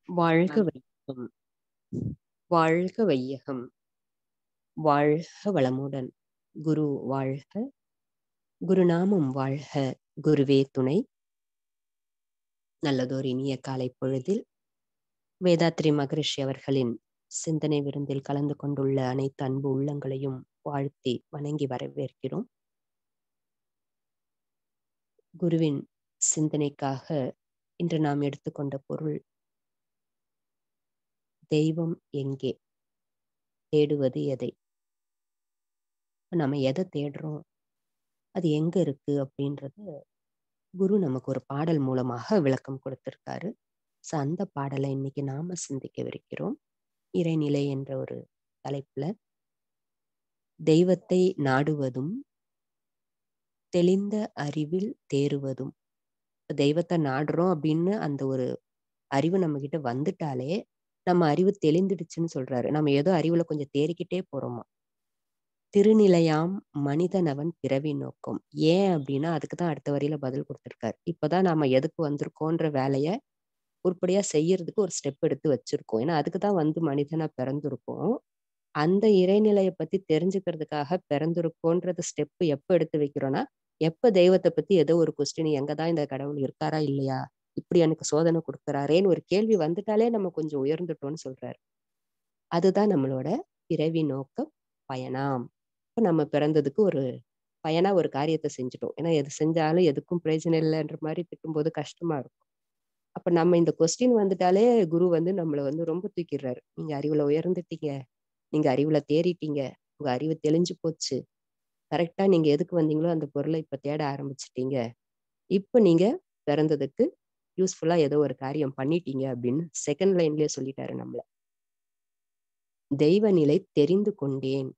வாழ்க நன்றி. வையகம் வாழ்க வையகம் வாழ்க வளமுடன் குரு வாழ்க குருநாமம் வாழ்க குருவே துணை நல்லதோர் இனிய காலை பொழுதில் வேதாத்ரி மகரிஷி அவர்களின் சிந்தனை விருந்தில் கலந்து கொண்டுள்ள அனைத்து அன்பு உள்ளங்களையும் வாழ்த்தி வணங்கி வரவேற்கிறோம் குருவின் சிந்தனைக்காக இன்று நாம் எடுத்துக்கொண்ட பொருள் தெய்வம் எங்கே தேடுவது எதை நம்ம எதை தேடுறோம் அது எங்க இருக்கு அப்படின்றது குரு நமக்கு ஒரு பாடல் மூலமாக விளக்கம் கொடுத்திருக்காரு ஸோ அந்த பாடலை இன்னைக்கு நாம சிந்திக்கவிருக்கிறோம் இறைநிலை என்ற ஒரு தலைப்புல தெய்வத்தை நாடுவதும் தெளிந்த அறிவில் தேறுவதும் தெய்வத்தை நாடுறோம் அப்படின்னு அந்த ஒரு அறிவு நம்ம கிட்ட வந்துட்டாலே நம்ம அறிவு தெளிந்துடுச்சுன்னு சொல்றாரு நம்ம ஏதோ அறிவுல கொஞ்சம் தேறிக்கிட்டே போறோமா திருநிலையாம் மனிதனவன் பிறவி நோக்கம் ஏன் அப்படின்னா அதுக்கு தான் அடுத்த வரியில பதில் கொடுத்திருக்காரு இப்பதான் நாம எதுக்கு வந்திருக்கோன்ற வேலைய உருப்படியா செய்யறதுக்கு ஒரு ஸ்டெப் எடுத்து வச்சிருக்கோம் ஏன்னா அதுக்கு தான் வந்து மனிதனா பிறந்திருக்கோம் அந்த இறைநிலையை பத்தி தெரிஞ்சுக்கிறதுக்காக பிறந்திருக்கோன்றது ஸ்டெப் எப்ப எடுத்து வைக்கிறோம்னா எப்ப தெய்வத்தை பத்தி ஏதோ ஒரு கொஸ்டின் எங்கதான் இந்த கடவுள் இருக்காரா இல்லையா இப்படி எனக்கு சோதனை கொடுக்குறாரேன்னு ஒரு கேள்வி வந்துட்டாலே நம்ம கொஞ்சம் உயர்ந்துட்டோம்னு சொல்றாரு அதுதான் நம்மளோட பிறவி நோக்க பயணம் இப்போ நம்ம பிறந்ததுக்கு ஒரு பயனா ஒரு காரியத்தை செஞ்சுட்டோம் ஏன்னா எது செஞ்சாலும் எதுக்கும் பிரயோஜனம் இல்லைன்ற மாதிரி திட்டும்போது கஷ்டமா இருக்கும் அப்ப நம்ம இந்த கொஸ்டின் வந்துட்டாலே குரு வந்து நம்மள வந்து ரொம்ப தூக்கிடுறாரு நீங்க அறிவுல உயர்ந்துட்டீங்க நீங்க அறிவுல தேறிட்டீங்க உங்க அறிவு தெளிஞ்சு போச்சு கரெக்டா நீங்க எதுக்கு வந்தீங்களோ அந்த பொருளை இப்ப தேட ஆரம்பிச்சிட்டீங்க இப்ப நீங்க பிறந்ததுக்கு யூஸ்ஃபுல்லா ஏதோ ஒரு காரியம் பண்ணிட்டீங்க அப்படின்னு செகண்ட் லைன்லயே சொல்லிட்டாரு நம்மள தெய்வ நிலை தெரிந்து கொண்டேன்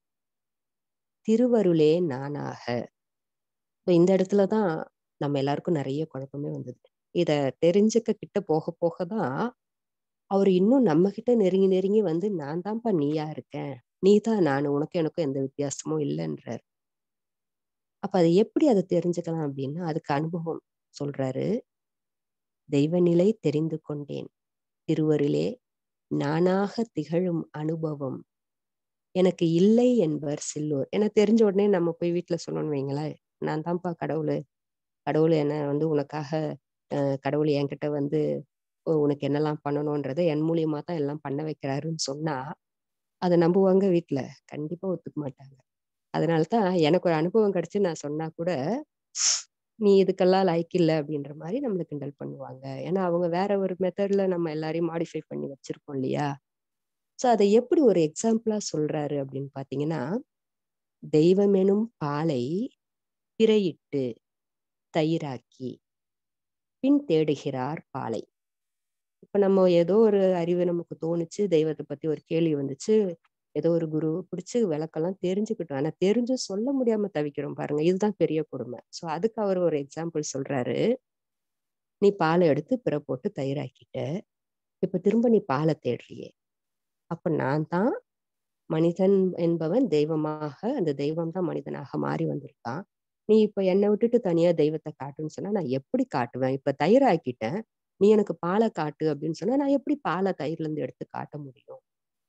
திருவருளே நானாக இப்ப இந்த இடத்துலதான் நம்ம எல்லாருக்கும் நிறைய குழப்பமே வந்தது இத தெரிஞ்சுக்க கிட்ட போக போக தான் அவர் இன்னும் நம்ம கிட்ட நெருங்கி நெருங்கி வந்து நான் தான்ப்பா நீயா இருக்கேன் நீ தான் நான் உனக்கு எனக்கும் எந்த வித்தியாசமும் இல்லைன்றார் அப்ப அதை எப்படி அதை தெரிஞ்சுக்கலாம் அப்படின்னா அதுக்கு அனுபவம் சொல்றாரு தெய்வநிலை தெரிந்து கொண்டேன் திருவருளே நானாக திகழும் அனுபவம் எனக்கு இல்லை என்பர் சில்லோர் எனக்கு தெரிஞ்ச உடனே நம்ம போய் வீட்டுல சொன்னோம்னு வைங்களேன் நான் தான்ப்பா கடவுள் கடவுள் என்ன வந்து உனக்காக அஹ் கடவுள் என்கிட்ட வந்து உனக்கு என்னெல்லாம் பண்ணணும்ன்றதை என் மூலியமா தான் எல்லாம் பண்ண வைக்கிறாருன்னு சொன்னா அதை நம்புவாங்க வீட்டுல கண்டிப்பா ஒத்துக்க மாட்டாங்க அதனாலதான் எனக்கு ஒரு அனுபவம் கிடைச்சு நான் சொன்னா கூட நீ இதுக்கெல்லாம் லைக் இல்லை அப்படின்ற மாதிரி நம்மளை கிண்டல் பண்ணுவாங்க ஏன்னா அவங்க வேற ஒரு மெத்தட்ல நம்ம எல்லாரையும் மாடிஃபை பண்ணி வச்சிருக்கோம் இல்லையா ஸோ அதை எப்படி ஒரு எக்ஸாம்பிளா சொல்றாரு அப்படின்னு பாத்தீங்கன்னா தெய்வமெனும் பாலை பிறையிட்டு தயிராக்கி பின் தேடுகிறார் பாலை இப்ப நம்ம ஏதோ ஒரு அறிவு நமக்கு தோணுச்சு தெய்வத்தை பத்தி ஒரு கேள்வி வந்துச்சு ஏதோ ஒரு குரு பிடிச்சு விளக்கெல்லாம் தெரிஞ்சுக்கிட்டோம் ஆனா தெரிஞ்சு சொல்ல முடியாம தவிக்கிறோம் பாருங்க இதுதான் பெரிய கொடுமை சோ அதுக்கு அவர் ஒரு எக்ஸாம்பிள் சொல்றாரு நீ பாலை எடுத்து பிற போட்டு தயிராக்கிட்ட இப்ப திரும்ப நீ பாலை தேடுறியே அப்ப நான் தான் மனிதன் என்பவன் தெய்வமாக அந்த தெய்வம் தான் மனிதனாக மாறி வந்திருக்கான் நீ இப்ப என்னை விட்டுட்டு தனியா தெய்வத்தை காட்டுன்னு சொன்னா நான் எப்படி காட்டுவேன் இப்ப தயிராக்கிட்டேன் நீ எனக்கு பாலை காட்டு அப்படின்னு சொன்னா நான் எப்படி பாலை தயிர்ல இருந்து எடுத்து காட்ட முடியும்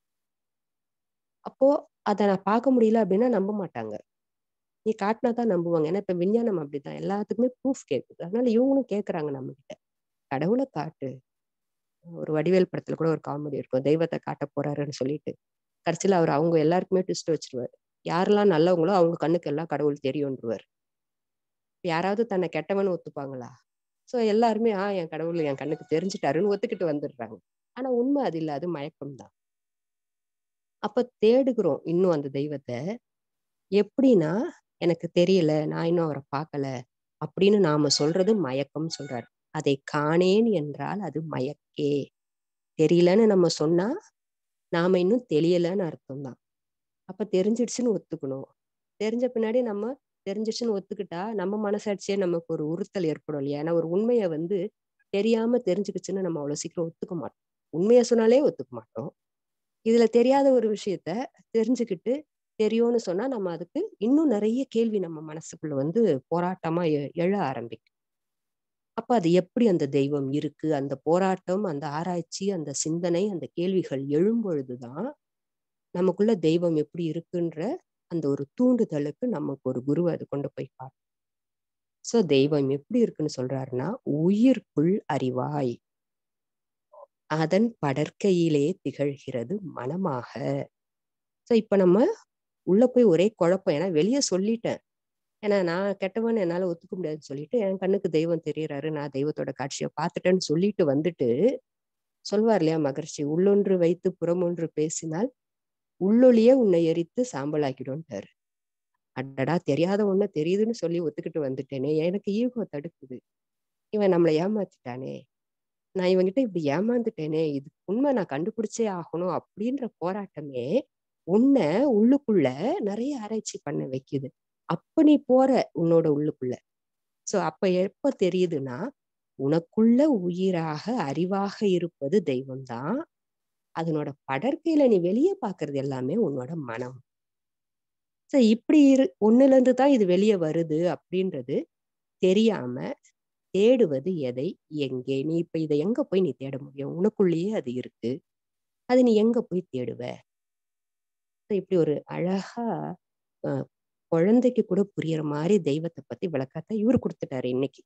அப்போ அதை நான் பார்க்க முடியல அப்படின்னா நம்ப மாட்டாங்க நீ காட்டினா தான் நம்புவாங்க ஏன்னா இப்ப விஞ்ஞானம் அப்படிதான் எல்லாத்துக்குமே ப்ரூஃப் கேட்குது அதனால இவங்களும் கேட்கறாங்க நம்ம கிட்ட கடவுளை காட்டு ஒரு வடிவேல் படத்துல கூட ஒரு காமெடி இருக்கும் தெய்வத்தை காட்ட போறாருன்னு சொல்லிட்டு கடைசியில அவர் அவங்க எல்லாருக்குமே ட்விஸ்ட் வச்சிருவாரு யாரெல்லாம் நல்லவங்களோ அவங்க கண்ணுக்கு எல்லாம் கடவுள் தெரியும்ன்றவர் யாராவது தன்னை கெட்டவன்னு ஒத்துப்பாங்களா சோ எல்லாருமே ஆஹ் என் கடவுள் என் கண்ணுக்கு தெரிஞ்சுட்டாருன்னு ஒத்துக்கிட்டு வந்துடுறாங்க ஆனா உண்மை அது இல்ல அது மயக்கம் தான் அப்ப தேடுகிறோம் இன்னும் அந்த தெய்வத்தை எப்படின்னா எனக்கு தெரியல நான் இன்னும் அவரை பார்க்கல அப்படின்னு நாம சொல்றது மயக்கம் சொல்றாரு அதை காணேன் என்றால் அது மயக்கே தெரியலன்னு நம்ம சொன்னா நாம இன்னும் தெரியலன்னு அர்த்தம் தான் அப்ப தெரிஞ்சிடுச்சுன்னு ஒத்துக்கணும் தெரிஞ்ச பின்னாடி நம்ம தெரிஞ்சிச்சுன்னு ஒத்துக்கிட்டா நம்ம மனசாட்சியே நமக்கு ஒரு உறுத்தல் ஏற்படும் இல்லையா ஏன்னா ஒரு உண்மையை வந்து தெரியாம தெரிஞ்சுக்கிச்சுன்னு நம்ம அவ்வளவு சீக்கிரம் ஒத்துக்க மாட்டோம் உண்மையை சொன்னாலே ஒத்துக்க மாட்டோம் இதுல தெரியாத ஒரு விஷயத்த தெரிஞ்சுக்கிட்டு தெரியும்னு சொன்னா நம்ம அதுக்கு இன்னும் நிறைய கேள்வி நம்ம மனசுக்குள்ள வந்து போராட்டமா எழ ஆரம்பிக்கும் அப்ப அது எப்படி அந்த தெய்வம் இருக்கு அந்த போராட்டம் அந்த ஆராய்ச்சி அந்த சிந்தனை அந்த கேள்விகள் எழும்பொழுதுதான் நமக்குள்ள தெய்வம் எப்படி இருக்குன்ற அந்த ஒரு தூண்டுதலுக்கு நமக்கு ஒரு குரு அது கொண்டு போய் காட்டும் சோ தெய்வம் எப்படி இருக்குன்னு சொல்றாருன்னா உயிர்க்குள் அறிவாய் அதன் படற்கையிலே திகழ்கிறது மனமாக சோ இப்ப நம்ம உள்ள போய் ஒரே குழப்பம் ஏன்னா வெளியே சொல்லிட்டேன் ஏன்னா நான் கெட்டவன் என்னால ஒத்துக்க முடியாதுன்னு சொல்லிட்டு என் கண்ணுக்கு தெய்வம் தெரியறாரு நான் தெய்வத்தோட காட்சியை பார்த்துட்டேன்னு சொல்லிட்டு வந்துட்டு சொல்வார் இல்லையா மகர்ஷி உள்ளொன்று வைத்து புறமொன்று பேசினால் உள்ளொளியே உன்னை எரித்து சாம்பலாக்கிடும்ட்டாரு அடடா தெரியாத ஒண்ணு தெரியுதுன்னு சொல்லி ஒத்துக்கிட்டு வந்துட்டேனே எனக்கு ஈகோ தடுக்குது இவன் நம்மளை ஏமாத்திட்டானே நான் இவன்கிட்ட இப்படி ஏமாந்துட்டேனே இது உண்மை நான் கண்டுபிடிச்சே ஆகணும் அப்படின்ற போராட்டமே உன்னை உள்ளுக்குள்ள நிறைய ஆராய்ச்சி பண்ண வைக்குது அப்ப நீ போற உன்னோட உள்ளுக்குள்ள சோ அப்ப எப்ப தெரியுதுன்னா உனக்குள்ள உயிராக அறிவாக இருப்பது தெய்வம்தான் அதனோட படற்கையில நீ வெளியே பாக்குறது எல்லாமே உன்னோட மனம் சோ இப்படி இரு ஒண்ணுல இருந்து தான் இது வெளியே வருது அப்படின்றது தெரியாம தேடுவது எதை எங்கே நீ இப்ப இதை எங்க போய் நீ தேட முடியும் உனக்குள்ளேயே அது இருக்கு அது நீ எங்க போய் தேடுவ இப்படி ஒரு அழகா அஹ் குழந்தைக்கு கூட புரியற மாதிரி தெய்வத்தை பத்தி விளக்கத்தை இவரு கொடுத்துட்டாரு இன்னைக்கு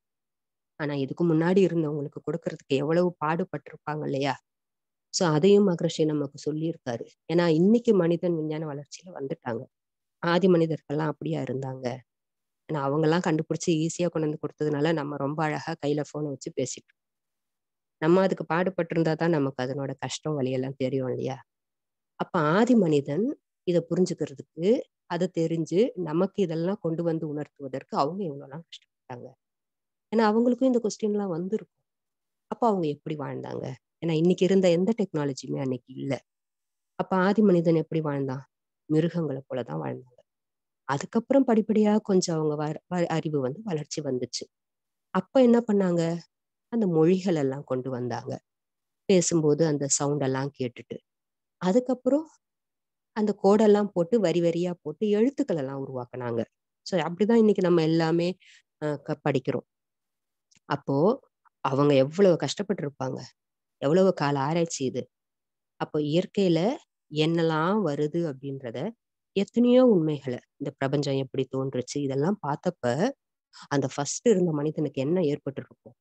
ஆனா இதுக்கு முன்னாடி இருந்தவங்களுக்கு கொடுக்கறதுக்கு எவ்வளவு பாடுபட்டிருப்பாங்க இல்லையா சோ அதையும் மகரிஷி நமக்கு சொல்லியிருக்காரு ஏன்னா இன்னைக்கு மனிதன் விஞ்ஞான வளர்ச்சியில வந்துட்டாங்க ஆதி மனிதர்கள்லாம் அப்படியா இருந்தாங்க ஏன்னா அவங்க எல்லாம் கண்டுபிடிச்சு ஈஸியா கொண்டு வந்து கொடுத்ததுனால நம்ம ரொம்ப அழகா கையில போனை வச்சு பேசிட்டு நம்ம அதுக்கு பாடுபட்டிருந்தா தான் நமக்கு அதனோட கஷ்டம் வழியெல்லாம் தெரியும் இல்லையா அப்ப ஆதி மனிதன் இதை புரிஞ்சுக்கிறதுக்கு அதை தெரிஞ்சு நமக்கு இதெல்லாம் கொண்டு வந்து உணர்த்துவதற்கு அவங்க எவ்வளவுலாம் கஷ்டப்பட்டாங்க ஏன்னா அவங்களுக்கும் இந்த கொஸ்டின் எல்லாம் வந்திருக்கும் அப்ப அவங்க எப்படி வாழ்ந்தாங்க ஏன்னா இன்னைக்கு இருந்த எந்த டெக்னாலஜியுமே அன்னைக்கு இல்லை அப்ப ஆதி மனிதன் எப்படி வாழ்ந்தான் மிருகங்களை போலதான் வாழ்ந்தாங்க அதுக்கப்புறம் படிப்படியா கொஞ்சம் அவங்க அறிவு வந்து வளர்ச்சி வந்துச்சு அப்ப என்ன பண்ணாங்க அந்த மொழிகள் எல்லாம் கொண்டு வந்தாங்க பேசும்போது அந்த சவுண்ட் எல்லாம் கேட்டுட்டு அதுக்கப்புறம் அந்த கோடெல்லாம் போட்டு வரி வரியா போட்டு எழுத்துக்கள் எல்லாம் உருவாக்குனாங்க ஸோ அப்படிதான் இன்னைக்கு நம்ம எல்லாமே படிக்கிறோம் அப்போ அவங்க எவ்வளவு கஷ்டப்பட்டு இருப்பாங்க எவ்வளவு கால ஆராய்ச்சி இது அப்போ இயற்கையில என்னெல்லாம் வருது அப்படின்றத எத்தனையோ உண்மைகளை இந்த பிரபஞ்சம் எப்படி தோன்றுச்சு இதெல்லாம் பார்த்தப்ப அந்த ஃபர்ஸ்ட் இருந்த மனிதனுக்கு என்ன ஏற்பட்டிருக்கும்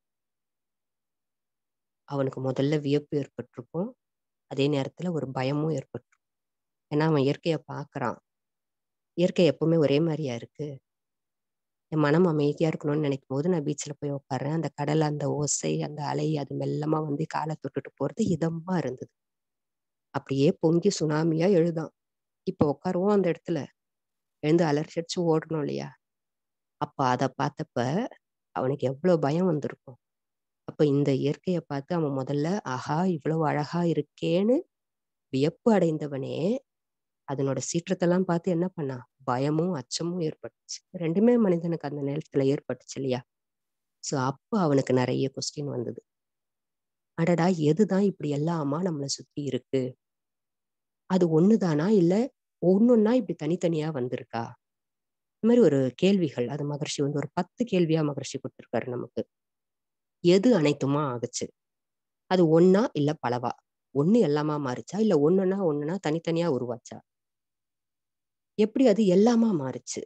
அவனுக்கு முதல்ல வியப்பு ஏற்பட்டிருக்கும் அதே நேரத்துல ஒரு பயமும் ஏற்பட்டிருக்கும் ஏன்னா அவன் இயற்கைய பாக்குறான் இயற்கை எப்பவுமே ஒரே மாதிரியா இருக்கு என் மனம் அமைதியா இருக்கணும்னு நினைக்கும் போது நான் பீச்ல போய் உட்காறேன் அந்த கடல் அந்த ஓசை அந்த அலை அது மெல்லமா வந்து காலை தொட்டுட்டு போறது இதமா இருந்தது அப்படியே பொங்கி சுனாமியா எழுதான் இப்ப உட்காருவோம் அந்த இடத்துல எழுந்து அலர்ச்சி ஓடணும் இல்லையா அப்ப அதை பார்த்தப்ப அவனுக்கு எவ்வளவு பயம் வந்திருக்கும் அப்ப இந்த இயற்கையை பார்த்து அவன் முதல்ல ஆஹா இவ்வளவு அழகா இருக்கேன்னு வியப்பு அடைந்தவனே அதனோட சீற்றத்தெல்லாம் பார்த்து என்ன பண்ணா பயமும் அச்சமும் ஏற்பட்டுச்சு ரெண்டுமே மனிதனுக்கு அந்த நேரத்துல ஏற்பட்டுச்சு இல்லையா சோ அப்போ அவனுக்கு நிறைய கொஸ்டின் வந்தது அடடா எதுதான் இப்படி எல்லாமா நம்மளை சுத்தி இருக்கு அது ஒண்ணுதானா இல்ல ஒன்னொன்னா இப்படி தனித்தனியா வந்திருக்கா இந்த மாதிரி ஒரு கேள்விகள் அது மகர்ஷி வந்து ஒரு பத்து கேள்வியா மகர்ஷி கொடுத்திருக்காரு நமக்கு எது அனைத்துமா ஆகுச்சு அது ஒன்னா இல்ல பலவா ஒண்ணு எல்லாமா மாறுச்சா இல்ல ஒண்ணுன்னா ஒண்ணுனா தனித்தனியா உருவாச்சா எப்படி அது எல்லாமா மாறுச்சு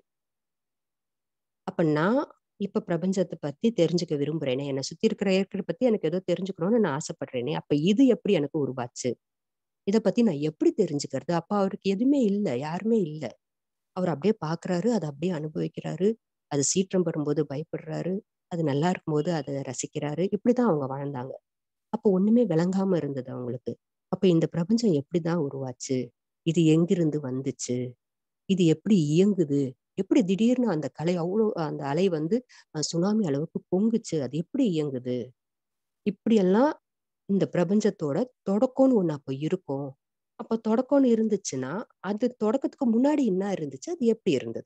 அப்ப நான் இப்ப பிரபஞ்சத்தை பத்தி தெரிஞ்சுக்க விரும்புறேனே என்னை சுத்தி இருக்கிற இயற்கை பத்தி எனக்கு ஏதோ தெரிஞ்சுக்கணும்னு நான் ஆசைப்படுறேனே அப்ப இது எப்படி எனக்கு உருவாச்சு இத பத்தி நான் எப்படி தெரிஞ்சுக்கிறது அப்ப அவருக்கு எதுவுமே இல்லை யாருமே இல்லை அவர் அப்படியே பாக்குறாரு அதை அப்படியே அனுபவிக்கிறாரு அது சீற்றம் வரும்போது பயப்படுறாரு அது நல்லா இருக்கும்போது அதை ரசிக்கிறாரு இப்படிதான் அவங்க வாழ்ந்தாங்க அப்போ ஒண்ணுமே விளங்காம இருந்தது அவங்களுக்கு அப்ப இந்த பிரபஞ்சம் எப்படிதான் உருவாச்சு இது எங்கிருந்து வந்துச்சு இது எப்படி இயங்குது எப்படி திடீர்னு அந்த கலை அவ்வளோ அந்த அலை வந்து சுனாமி அளவுக்கு பொங்குச்சு அது எப்படி இயங்குது இப்படியெல்லாம் இந்த பிரபஞ்சத்தோட தொடக்கம்னு ஒண்ணு அப்ப இருக்கும் அப்ப தொடக்கம்னு இருந்துச்சுன்னா அது தொடக்கத்துக்கு முன்னாடி என்ன இருந்துச்சு அது எப்படி இருந்தது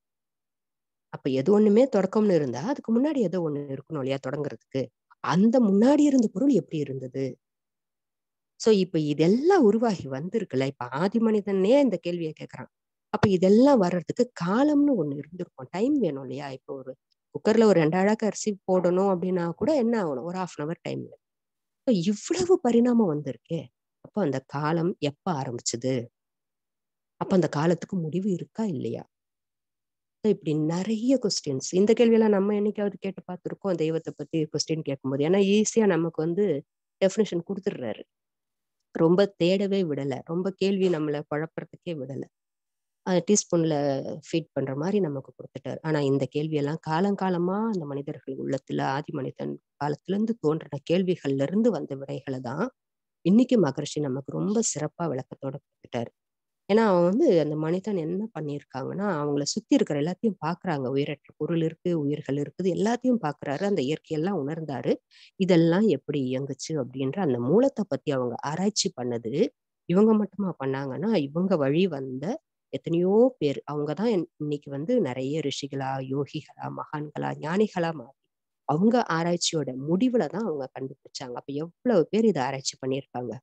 அப்ப எது ஒண்ணுமே தொடக்கம்னு இருந்தா அதுக்கு முன்னாடி ஏதோ ஒண்ணு இருக்கணும் இல்லையா தொடங்குறதுக்கு அந்த முன்னாடி இருந்த பொருள் எப்படி இருந்தது சோ இப்ப இதெல்லாம் உருவாகி வந்திருக்குல்ல இப்ப ஆதி மனிதனே இந்த கேள்வியை கேட்கறான் அப்ப இதெல்லாம் வர்றதுக்கு காலம்னு ஒண்ணு இருந்திருக்கும் டைம் வேணும் இல்லையா இப்போ ஒரு குக்கர்ல ஒரு 2 அழாக்கு அரிசி போடணும் அப்படின்னா கூட என்ன ஆகணும்? ஒரு 1/2 அன் ஹவர் டைம்ல. இவ்வளவு பரிணாமம் வந்திருக்கே! அப்ப அந்த காலம் எப்ப ஆரம்பிச்சது? அப்ப அந்த காலத்துக்கு முடிவு இருக்கா? இல்லையா? இப்படி நெறைய கொஸ்டின்ஸ். இந்த கேள்வியெல்லாம் நம்ம என்னைக்காவது கேட்டு பார்த்துருக்கோம், தெய்வத்த பத்தி கொஸ்டின் கேட்கும்போது. ஏன்னா ஈஸியா நமக்கு வந்து டெஃபினிஷன் குடுத்துடுறாரு. ரொம்ப தேடவே விடல. ரொம்ப கேள்வி நம்மள குழப்பறதுக்கே விடல. அ டீஸ்பூன்ல ஃபீட் பண்ற மாரி நமக்கு குடுத்துட்டாரு. ஆனா இந்த கேள்வியெல்லாம் காலங்காலமா அந்த மனிதர்கள் உள்ளத்துல ஆதி மனிதன் காலத்துலருந்து தோன்றின கேள்விகள்ல இருந்து வந்த விடைகள தான், இன்னைக்கு மகரிஷி நமக்கு ரொம்ப சிறப்பா விளக்கத்தோட குடுத்துட்டாரு. ஏன்னா அவன் வந்து அந்த மனிதன் என்ன பண்ணியிருக்காங்கன்னா, அவங்கள சுத்தி இருக்கிற எல்லாத்தையும் பார்க்குறாங்க. உயிரற்ற பொருள் இருக்கு, உயிர்கள் இருக்குது, எல்லாத்தையும் பார்க்குறாரு. அந்த இயற்கையெல்லாம் உணர்ந்தாரு. இதெல்லாம் எப்படி இயங்குச்சு அப்படின்ற அந்த மூலத்த பத்தி அவங்க ஆராய்ச்சி பண்ணது, இவங்க மட்டுமா பண்ணாங்கன்னா, இவங்க வழி வந்த எத்தனையோ பேர். அவங்க தான் இன் இன்னைக்கு வந்து நெறைய ரிஷிகளா, யோகிகளா, மகான்களா, ஞானிகளா மாறி, அவங்க ஆராய்ச்சியோட முடிவுல தான் அவங்க கண்டுபிடிச்சாங்க. அப்ப எவ்வளவு பேர் இத ஆராய்ச்சி பண்ணியிருக்காங்க.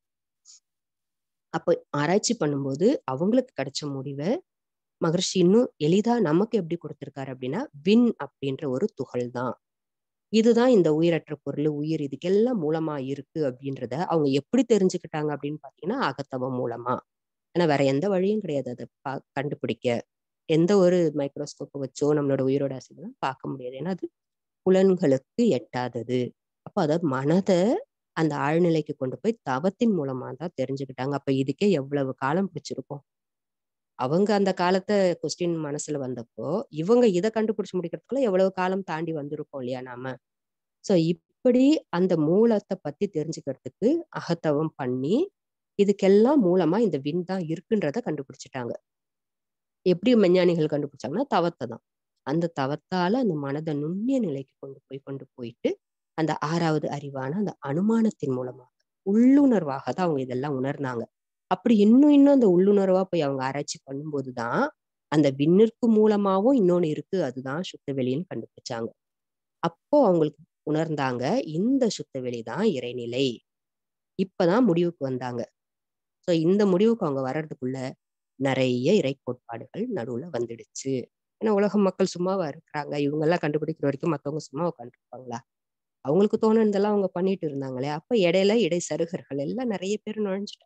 அப்ப ஆராய்ச்சி பண்ணும்போது அவங்களுக்கு கிடைச்ச முடிவ, மகரிஷி இன்னும் எளிதா நமக்கு எப்படி குடுத்திருக்காரு அப்படின்னா, விண் அப்படின்ற ஒரு துகள் தான். இதுதான் இந்த உயிரற்ற பொருள், உயிர் இதுக்கெல்லாம் மூலமா இருக்கு அப்படின்றத அவங்க எப்படி தெரிஞ்சுக்கிட்டாங்க அப்படின்னு பார்த்தீங்கன்னா, அகத்தவம் மூலமா. ஏன்னா வேற எந்த வழியும் கிடையாது அத பா கண்டுபிடிக்க. எந்த ஒரு மைக்ரோஸ்கோப்ப வச்சோ நம்மளோட உயிரோட அசைவெல்லாம் பார்க்க முடியாது. ஏன்னா அது புலன்களுக்கு எட்டாதது. அப்ப அத மனத அந்த ஆழ்நிலைக்கு கொண்டு போய் தவத்தின் மூலமா தான் தெரிஞ்சுக்கிட்டாங்க. அப்ப இதுக்கே எவ்வளவு காலம் பிடிச்சிருக்கும். அவங்க அந்த காலத்த கொஸ்டின் மனசுல வந்தப்போ, இவங்க இத கண்டுபிடிச்சு முடிக்கிறதுக்குள்ள எவ்வளவு காலம் தாண்டி வந்திருக்கோம் இல்லையா நாம? ஸோ இப்படி அந்த மூலத்த பத்தி தெரிஞ்சுக்கிறதுக்கு அகத்தவம் பண்ணி, இதுக்கெல்லாம் மூலமா இந்த விண் தான் இருக்குன்றத கண்டுபிடிச்சுட்டாங்க. எப்படி மெஞ்ஞானிகள் கண்டுபிடிச்சாங்கன்னா, தவத்த தான். அந்த தவத்தால அந்த மனத நுண்ணிய நிலைக்கு கொண்டு போய் கொண்டு போயிட்டு, அந்த 6வது அறிவான அந்த அனுமானத்தின் மூலமா, உள்ளுணர்வாக தான் அவங்க இதெல்லாம் உணர்ந்தாங்க. அப்படி இன்னும் இன்னும் அந்த உள்ளுணர்வா போய் அவங்க ஆராய்ச்சி பண்ணும்போது தான், அந்த விண்ணிற்கு மூலமாவும் இன்னொன்னு இருக்கு. அதுதான் சுத்த வெளின்னு கண்டுபிடிச்சாங்க. அப்போ அவங்களுக்கு உணர்ந்தாங்க, இந்த சுத்த வெளி தான் இறைநிலை. இப்பதான் முடிவுக்கு வந்தாங்க. ஸோ இந்த முடிவுக்கு அவங்க வர்றதுக்குள்ள நெறைய இறை கோட்பாடுகள் நடுவுல வந்துடுச்சு. ஏன்னா உலக மக்கள் சும்மாவா இருக்கிறாங்க? இவங்கலாம் கண்டுபிடிக்கிற வரைக்கும் மத்தவங்க சும்மா உட்காந்துருப்பாங்களா? அவங்களுக்கு தோணுனதெல்லாம் அவங்க பண்ணிட்டு இருந்தாங்களே! அப்ப இடையில இடைச்சருகர்கள் எல்லாம் நெறைய பேர் நுழைஞ்சுட்டாங்க.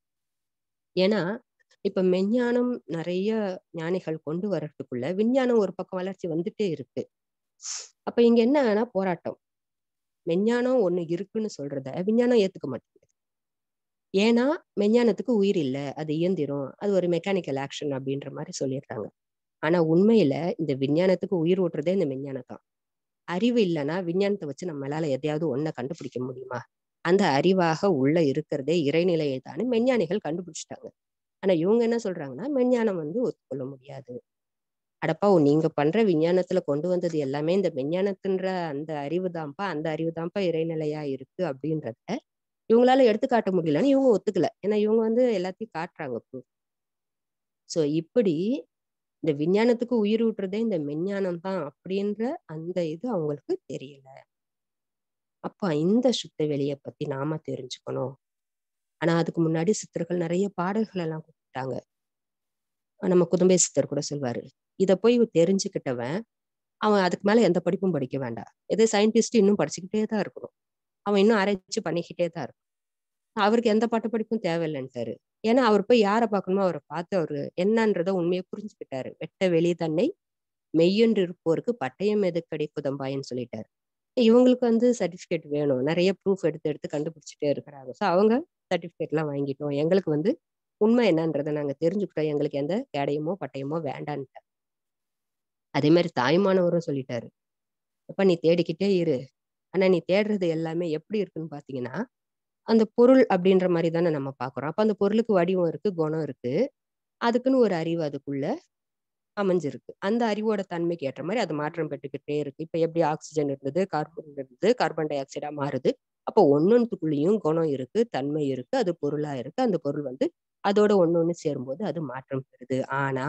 ஏன்னா, இப்ப மெஞ்ஞானம் நெறைய ஞானிகள் கொண்டு வர்றதுக்குள்ள, விஞ்ஞானம் ஒரு பக்கம் வளர்ச்சி வந்துட்டே இருக்கு. அப்ப இங்க என்னன்னா போராட்டம். மெஞ்ஞானம் ஒண்ணு இருக்குன்னு சொல்றத விஞ்ஞானம் ஏத்துக்க மாட்டேங்குது. ஏன்னா, மெஞ்ஞானத்துக்கு உயிர் இல்ல. அது இயந்திரம். அது ஒரு மெக்கானிக்கல் ஆக்ஷன் அப்படின்ற மாரி சொல்லிடுறாங்க. ஆனா உண்மையில இந்த விஞ்ஞானத்துக்கு உயிர் ஊட்டுறதே இந்த மெஞ்ஞானம் தான். அறிவு இல்லன்னா, விஞ்ஞானத்த வச்சு நம்மளால எதையாவது ஒண்ண கண்டுபிடிக்க முடியுமா? அந்த அறிவாக உள்ள இருக்கிறதே இறைநிலையை தான்னு மெஞ்ஞானிகள் கண்டுபிடிச்சுட்டாங்க. ஆனா இவங்க என்ன சொல்றாங்கன்னா, மெஞ்ஞானம் வந்து ஒத்துக்கொள்ள முடியாது. அடப்பா! நீங்க பண்ற விஞ்ஞானத்துல கொண்டு வந்தது எல்லாமே இந்த மெஞ்ஞானத்துன்ற அந்த அறிவு தான்ப்பா, அந்த அறிவு தான்ப்பா இறைநிலையா இருக்கு அப்படின்றத, இவங்களால எடுத்துக்காட்ட முடியலன்னு இவங்க ஒத்துக்கல. ஏன்னா இவங்க வந்து எல்லாத்தையும் காட்டுறாங்க ப்ரூஃப். ஸோ இப்படி இந்த விஞ்ஞானத்துக்கு உயிர் ஊட்டுறதே இந்த மெஞ்ஞானம் தான் அப்படின்ற அந்த இது அவங்களுக்கு தெரியல. அப்ப இந்த சுத்த வெளிய பத்தி நாம தெரிஞ்சுக்கணும். ஆனா அதுக்கு முன்னாடி சித்தர்கள் நெறைய பாடல்கள் எல்லாம் குடுத்துட்டாங்க. நம்ம குதம்பை சித்தர் கூட சொல்வாரு. இத போய் தெரிஞ்சுக்கிட்டவன், அவன் அதுக்கு மேல எந்த படிப்பும் படிக்க வேண்டாம். இதே சயின்டிஸ்ட் இன்னும் படிச்சுக்கிட்டே தான் இருக்கணும். அவன் இன்னும் ஆராய்ச்சி பண்ணிக்கிட்டே தான் இருக்கணும். அவருக்கு எந்த பட்டப்படிப்பும் தேவையில்லன்ட்டாரு. ஏன்னா அவர் போய் யார பார்க்கணுமோ அவர பார்த்து அவரு என்னன்றத உண்மைய புரிஞ்சுக்கிட்டாரு. "வெட்ட வெளி தன்னை மெய்யென்று இருப்போருக்கு பட்டயம் எதுக்கடி குதம்பாய்ன்னு" சொல்லிட்டாரு. இவங்களுக்கு வந்து சர்டிஃபிகேட் வேணும். நெறைய ப்ரூஃப் எடுத்து எடுத்து கண்டுபிடிச்சுட்டே இருக்கிறாங்க. ஸோ அவங்க சர்டிஃபிகேட்லாம் வாங்கிட்டோம். எங்களுக்கு வந்து உண்மை என்னன்றத நாங்க தெரிஞ்சுக்கிட்டோம். எங்களுக்கு எந்த கேடயமோ, பட்டயமோ வேண்டான்ட்டார். அதே மாரி தாயுமானவரும் சொல்லிட்டாரு. "எப்பா நீ தேடிக்கிட்டே இரு. ஆனா நீ தேடுறது எல்லாமே எப்படி இருக்குன்னு பார்த்தீங்கன்னா, அந்த பொருள் அப்படின்ற மாரி தானே நம்ம பார்க்குறோம். அப்ப அந்த பொருளுக்கு வடிவம் இருக்கு, குணம் இருக்கு. அதுக்குன்னு ஒரு அறிவு அதுக்குள்ள அமைஞ்சிருக்கு. அந்த அறிவோட தன்மைக்கு ஏற்ற மாரி அது மாற்றம் பெற்றுக்கிட்டே இருக்கு. இப்ப எப்படி ஆக்ஸிஜன் இருந்தது, கார்பன் இருந்தது, கார்பன் டை ஆக்சைடா மாறுது. அப்போ ஒண்ணொண்ணுத்துக்குள்ளேயும் குணம் இருக்கு, தன்மை இருக்கு. அது பொருளா இருக்கு. அந்த பொருள் வந்து அதோட ஒண்ணொண்ணு சேரும்போது அது மாற்றம் பெறுது. ஆனா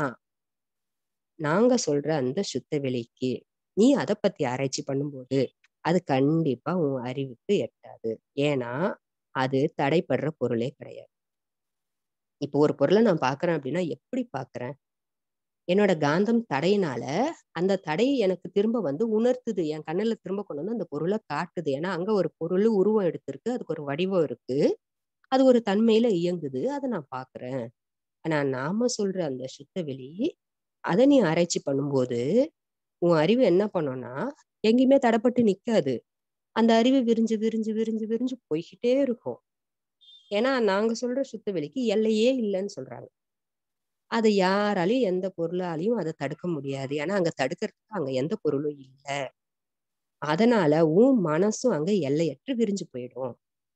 நாங்க சொல்ற அந்த சுத்த வெளிக்கு, நீ அத பத்தி ஆராய்ச்சி பண்ணும்போது, அது கண்டிப்பா உன் அறிவுக்கு எட்டாது. ஏன்னா, அது தடைப்படுற பொருளே கிடையாது. இப்போ ஒரு பொருள நான் பார்க்குறேன் அப்படின்னா, எப்படி பார்க்குறேன்? என்னோட காந்தம் தடையினால அந்த தடை எனக்கு திரும்ப வந்து உணர்த்துது என் கண்ணுல திரும்ப கொண்டு வந்து அந்த பொருளை காட்டுது ஏன்னா அங்க ஒரு பொருள் உருவம் எடுத்திருக்கு அதுக்கு ஒரு வடிவம் இருக்கு அது ஒரு தன்மையில இயங்குது அதை நான் பாக்குறேன் ஆனா நாம சொல்ற அந்த சுத்த வெளி அதை நீ ஆராய்ச்சி பண்ணும்போது உன் அறிவு என்ன பண்ணும்னா எங்கேயுமே தடைப்பட்டு நிக்காது அந்த அறிவு விரிஞ்சு விரிஞ்சு விரிஞ்சு விரிஞ்சு போய்கிட்டே இருக்கும் ஏன்னா நாங்க சொல்ற சுத்த வெளிக்கு எல்லையே இல்லைன்னு சொல்றாங்க அது யாராலையும் எந்த பொருளாலையும் அதை தடுக்க முடியாது ஏன்னா அங்க தடுக்கிறதுக்கு அங்க எந்த பொருளும் இல்லை அதனால உன் மனசும் அங்க எல்லையற்று விரிஞ்சு போயிடும்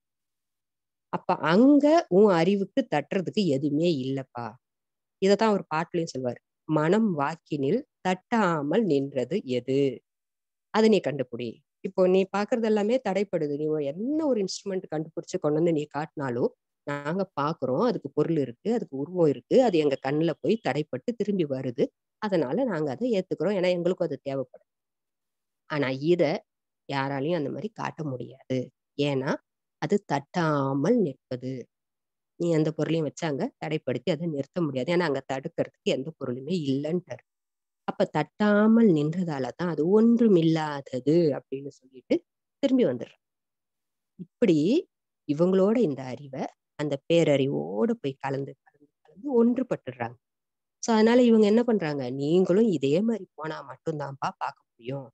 அப்ப அங்க உன் அறிவுக்கு தட்டுறதுக்கு எதுவுமே இல்லப்பா இதத்தான் ஒரு பாட்டுலயும் சொல்வார் மனம் வாக்கினில் தட்டாமல் நின்றது எது அதை நீ கண்டுபிடி இப்போ நீ பாக்குறது எல்லாமே தடைப்படுது நீ என்ன ஒரு இன்ஸ்ட்ருமெண்ட் கண்டுபிடிச்சு கொண்டு வந்து நீ காட்டினாலும் நாங்க பாக்குறோம் அதுக்கு பொருள் இருக்கு அதுக்கு உருவம் இருக்கு அது எங்க கண்ணுல போய் தடைப்பட்டு திரும்பி வருது அதனால நாங்க அதை ஏத்துக்கிறோம் ஏன்னா எங்களுக்கும் அது தேவைப்படும் ஆனா இத யாராலையும் அந்த மாதிரி காட்ட முடியாது ஏன்னா அது தட்டாமல் நிற்பது நீ எந்த பொருளையும் வச்சு அங்க தடைப்படுத்தி அதை நிறுத்த முடியாது ஏன்னா அங்க தடுக்கிறதுக்கு எந்த பொருளுமே இல்லைன்ட்டாரு அப்ப தட்டாமல் நின்றதாலதான் அது ஒன்றுமில்லாதது அப்படின்னு சொல்லிட்டு திரும்பி வந்துடுறான் இப்படி இவங்களோட இந்த அறிவை அந்த பேரறிவோட போய் கலந்து கலந்து கலந்து ஒன்றுபட்டுடுறாங்க சோ அதனால இவங்க என்ன பண்றாங்க நீங்களும் இதே மாதிரி போனா மட்டும்தான்ப்பா பார்க்க முடியும்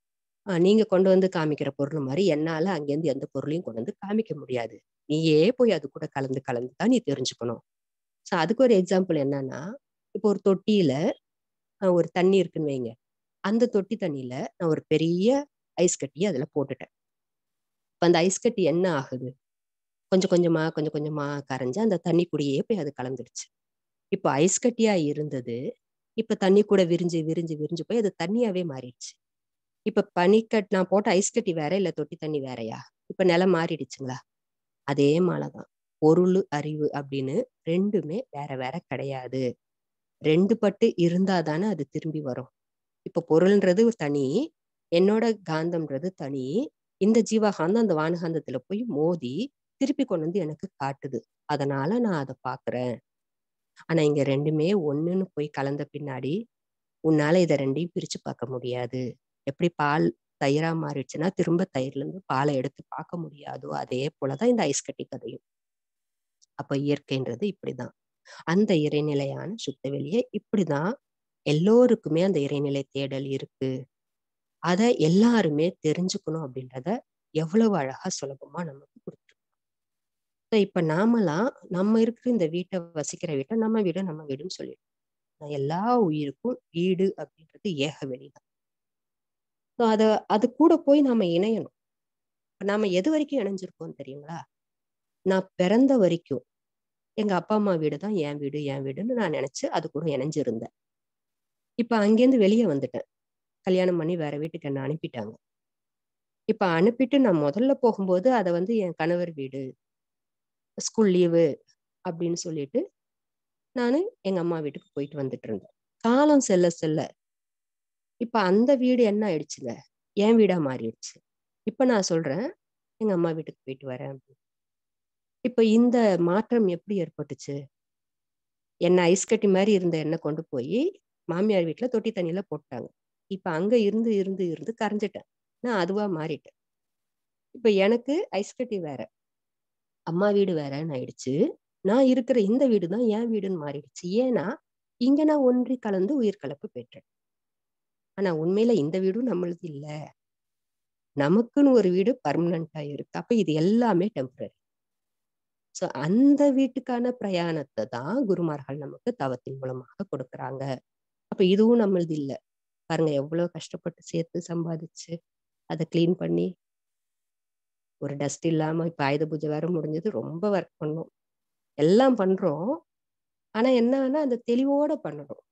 ஆஹ் நீங்க கொண்டு வந்து காமிக்கிற பொருள் மாதிரி என்னால அங்கேருந்து எந்த பொருளையும் கொண்டு வந்து காமிக்க முடியாது நீயே போய் அது கூட கலந்து கலந்து தான் நீ தெரிஞ்சுக்கணும் சோ அதுக்கு ஒரு எக்ஸாம்பிள் என்னன்னா இப்போ ஒரு தொட்டியில ஒரு தண்ணி இருக்குன்னு வைங்க அந்த தொட்டி தண்ணியில நான் ஒரு பெரிய ஐஸ் கட்டியை அதுல போட்டுட்டேன் இப்ப அந்த ஐஸ் கட்டி என்ன ஆகுது கொஞ்சம் கொஞ்சமா கொஞ்சம் கொஞ்சமா கரைஞ்சு அந்த தண்ணி கூடயே போய் அது கலந்துடுச்சு இப்போ ஐஸ் கட்டியா இருந்தது இப்ப தண்ணி கூட விரிஞ்சு விரிஞ்சு விரிஞ்சு போய் அது தண்ணியாவே மாறிடுச்சு இப்ப பனிக்கட் நான் போட்ட ஐஸ் கட்டி வேற இல்ல தொட்டி தண்ணி வேறையா இப்ப நிலம் மாறிடுச்சுங்களா அதே மாதிரிதான் பொருள் அறிவு அப்படின்னு ரெண்டுமே வேற வேற கிடையாது ரெண்டு பட்டு இருந்தா தானே அது திரும்பி வரும் இப்ப பொருள்ன்றது ஒரு தனி என்னோட காந்தம்ன்றது தனி இந்த ஜீவகாந்தம் அந்த வானகாந்தத்துல போய் மோதி திருப்பி கொண்டு வந்து எனக்கு காட்டுது அதனால நான் அதை பாக்குறேன் ஆனா இங்க ரெண்டுமே ஒண்ணுன்னு போய் கலந்த பின்னாடி உன்னால இதை ரெண்டையும் பிரிச்சு பார்க்க முடியாது எப்படி பால் தயிரா மாறிடுச்சுன்னா திரும்ப தயிர்ல இருந்து பாலை எடுத்து பார்க்க முடியாதோ அதே போலதான் இந்த ஐஸ் கட்டி கதையும் அப்ப இயற்கைன்றது இப்படிதான் அந்த இறைநிலையான சுத்த வெளியை இப்படிதான் எல்லோருக்குமே அந்த இறைநிலை தேடல் இருக்கு அத எல்லாருமே தெரிஞ்சுக்கணும் அப்படின்றத எவ்வளவு அழகா சுலபமா நமக்கு கொடுத்துருக்கோம் இப்ப நாமெல்லாம் நம்ம இருக்கிற இந்த வீட்டை வசிக்கிற வீட்டை நம்ம வீடு நம்ம வீடுன்னு சொல்லிடுறோம் எல்லா உயிருக்கும் வீடு அப்படின்றது ஏக வெளிதான் அத அது கூட போய் நாம இணையணும் நாம எது வரைக்கும் இணைஞ்சிருக்கோம் தெரியுங்களா நான் பிறந்த வரைக்கும் எங்க அப்பா அம்மா வீடு தான் என் வீடு என் வீடுன்னு நான் நினைச்சு அது கூட இணைஞ்சிருந்தேன் இப்ப அங்கேருந்து வெளியே வந்துட்டேன் கல்யாணம் பண்ணி வேற வீட்டுக்கு என்ன அனுப்பிட்டாங்க இப்ப அனுப்பிட்டு நான் முதல்ல போகும்போது அதை வந்து என் கணவர் வீடு ஸ்கூல் லீவு அப்படின்னு சொல்லிட்டு நான் எங்க அம்மா வீட்டுக்கு போயிட்டு வந்துட்டு இருந்தேன் காலம் செல்ல செல்ல இப்ப அந்த வீடு என்ன ஆயிடுச்சுங்க என் வீடா மாறிடுச்சு இப்ப நான் சொல்றேன் எங்க அம்மா வீட்டுக்கு போயிட்டு வரேன் இப்ப இந்த மாற்றம் எப்படி ஏற்பட்டுச்சு என்ன ஐஸ் கட்டி மாதிரி இருந்த எண்ணெய் கொண்டு போய் மாமியார் வீட்டுல தொட்டி தண்ணியில போட்டாங்க இப்ப அங்க இருந்து இருந்து இருந்து கரைஞ்சிட்டேன் நான் அதுவா மாறிட்டேன் இப்ப எனக்கு ஐஸ் கட்டி வேற அம்மா வீடு வேறன்னு ஆயிடுச்சு நான் இருக்கிற இந்த வீடு தான் என் வீடுன்னு மாறிடுச்சு ஏன்னா இங்க நான் ஒன்றி கலந்து உயிர் கலப்பு பெற்றேன் ஆனா உண்மையில இந்த வீடும் நம்மளுது இல்ல நமக்குன்னு ஒரு வீடு பர்மனண்டா இருக்கு அப்ப இது எல்லாமே டெம்பரரி சோ அந்த வீட்டுக்கான பிரயாணத்தை தான் குருமார்கள் நமக்கு தவத்தின் மூலமாக கொடுக்குறாங்க அப்ப இதுவும் நம்மளது இல்ல பாருங்க எவ்வளவு கஷ்டப்பட்டு சேர்த்து சம்பாதிச்சு அதை கிளீன் பண்ணி ஒரு டஸ்ட் இல்லாம இப்ப ஆயுத பூஜை வேற முடிஞ்சது ரொம்ப ஒர்க் பண்ணோம் எல்லாம் பண்றோம் ஆனா என்னன்னா அந்த தெளிவோட பண்ணணும்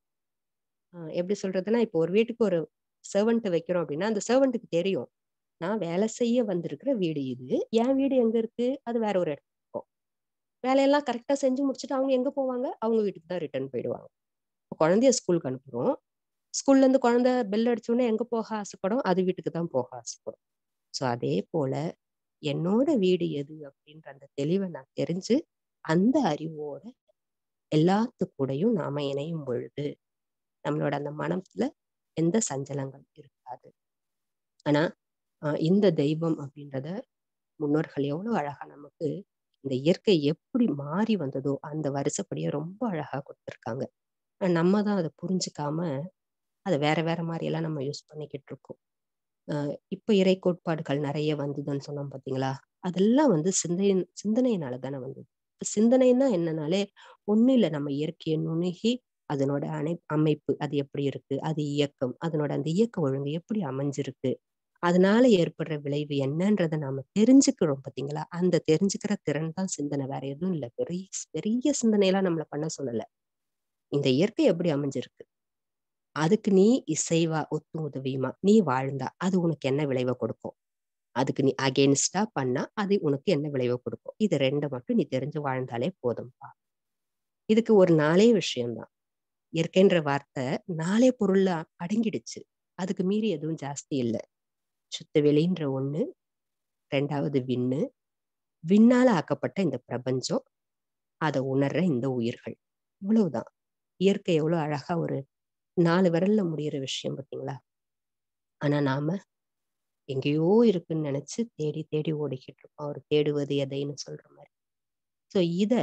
எப்படி சொல்றதுன்னா இப்போ ஒரு வீட்டுக்கு ஒரு சர்வெண்ட் வைக்கிறோம் அப்படின்னா அந்த சர்வெண்ட்டுக்கு தெரியும் நான் வேலை செய்ய வந்திருக்கிற வீடு இது என் வீடு எங்க இருக்கு அது வேற ஒரு இடத்துக்கு இருக்கும் வேலையெல்லாம் கரெக்டா செஞ்சு முடிச்சுட்டு அவங்க எங்க போவாங்க அவங்க வீட்டுக்கு தான் ரிட்டர்ன் போயிடுவாங்க குழந்தைய ஸ்கூலுக்கு அனுப்புறோம் ஸ்கூல்ல இருந்து குழந்தை பெல் அடிச்சோடனே எங்க போக ஆசைப்படும் அது வீட்டுக்கு தான் போக ஆசைப்படும் ஸோ அதே போல என்னோட வீடு எது அப்படின்ற அந்த தெளிவை நான் தெரிஞ்சு அந்த அறிவோட எல்லாத்து கூடயும் நாம இணையும் பொழுது நம்மளோட அந்த மனத்துல எந்த சஞ்சலங்கள் இருக்காது ஆனா அஹ் இந்த தெய்வம் அப்படின்றத முன்னோர்கள் எவ்வளவு அழகா நமக்கு இந்த இயற்கை எப்படி மாறி வந்ததோ அந்த வருஷப்படியே ரொம்ப அழகா கொடுத்துருக்காங்க நம்ம தான் அதை புரிஞ்சுக்காம அதை வேற வேற மாதிரி எல்லாம் நம்ம யூஸ் பண்ணிக்கிட்டு இருக்கோம் அஹ் இப்ப இறை கோட்பாடுகள் நிறைய வந்ததுன்னு சொன்னோம் பாத்தீங்களா அதெல்லாம் வந்து சிந்தை சிந்தனையினால தானே வந்தது இப்ப சிந்தனைன்னா என்னன்னாலே ஒண்ணும் இல்லை நம்ம இயற்கையை நுணுகி அதனோட அணை அமைப்பு அது எப்படி இருக்கு அது இயக்கம் அதனோட அந்த இயக்க ஒழுங்கு எப்படி அமைஞ்சிருக்கு அதனால ஏற்படுற விளைவு என்னன்றதை நாம தெரிஞ்சுக்கிறோம் பாத்தீங்களா அந்த தெரிஞ்சுக்கிற திறன் தான் சிந்தனை வேற எதுவும் இல்லை பெரிய பெரிய சிந்தனையெல்லாம் நம்மள பண்ண சொல்லல இந்த இயற்கை எப்படி அமைஞ்சிருக்கு அதுக்கு நீ இசைவா ஒத்து உதவியுமா நீ வாழ்ந்தா அது உனக்கு என்ன விளைவை கொடுக்கும் அதுக்கு நீ அகேன்ஸ்டா பண்ணா அது உனக்கு என்ன விளைவை கொடுக்கும் இது ரெண்டு மட்டும் நீ தெரிஞ்சு வாழ்ந்தாலே போதும்பா இதுக்கு ஒரு நாளே விஷயம்தான் இயற்கைன்ற வார்த்தை நாளே பொருள்ல அடங்கிடுச்சு அதுக்கு மீறி எதுவும் ஜாஸ்தி இல்லை சுத்த வெளின்ற ஒண்ணு ரெண்டாவது விண்ணு விண்ணால ஆக்கப்பட்ட இந்த பிரபஞ்சம் அதை உணர்ற இந்த உயிர்கள் இவ்வளவுதான் இயற்கை எவ்வளவு அழகா ஒரு நாலு விரல்ல முடியிற விஷயம் பார்த்தீங்களா ஆனா நாம எங்கேயோ இருக்குன்னு நினைச்சு தேடி தேடி ஓடிக்கிட்டு இருக்கோம் அவர் தேடுவது எதைன்னு சொல்ற மாதிரி சோ இத